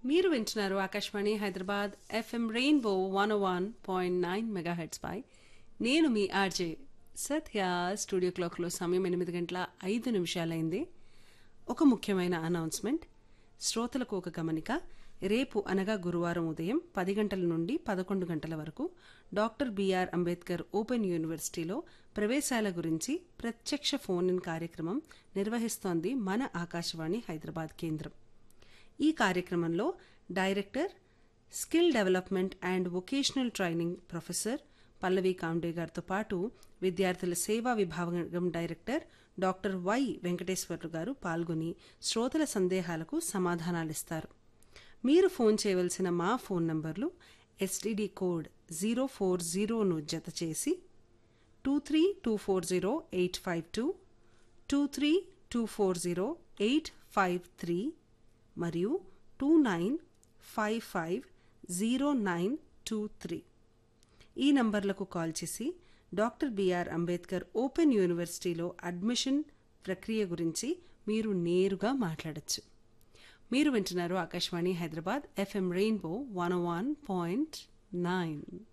మీరు వింటున్నారు Akashvani Hyderabad FM rainbow one one point nine megahertz పై నేను మీ ఆర్జే సత్య స్టూడియో క్లాక్లో సమయం ఎనిమిది గంటల ఐదు నిమిషాలైంది ఒక ముఖ్యమైన అనౌన్స్మెంట్ శ్రోతలకు ఒక గమనిక రేపు అనగా గురువారం ఉదయం పది గంటల నుండి పదకొండు గంటల వరకు డాక్టర్ బిఆర్ అంబేద్కర్ ఓపెన్ యూనివర్సిటీలో ప్రవేశాల గురించి ప్రత్యక్ష ఫోన్ ఇన్ కార్యక్రమం నిర్వహిస్తోంది మన ఆకాశవాణి హైదరాబాద్ కేంద్రం ఈ కార్యక్రమంలో director skill development and vocational training professor Pallavi Kande గారితో పాటు విద్యార్థుల సేవా విభాగం డైరెక్టర్ డాక్టర్ వై వెంకటేశ్వర్లు గారు పాల్గొని శ్రోతల సందేహాలకు సమాధానాలిస్తారు మీరు ఫోన్ చేయవలసిన మా ఫోన్ నంబర్లు ఎస్టీడీ కోడ్ జీరో ఫోర్ జీరోను జత చేసి two three two four zero eight five two two three two four zero eight five three మరియు two nine five five zero nine two three ఈ నంబర్లకు కాల్ చేసి డాక్టర్ బిఆర్ అంబేద్కర్ ఓపెన్ యూనివర్సిటీలో admission ప్రక్రియ గురించి మీరు నేరుగా మాట్లాడచ్చు మీరు వింటున్నారు Akashvani Hyderabad FM rainbow one one point nine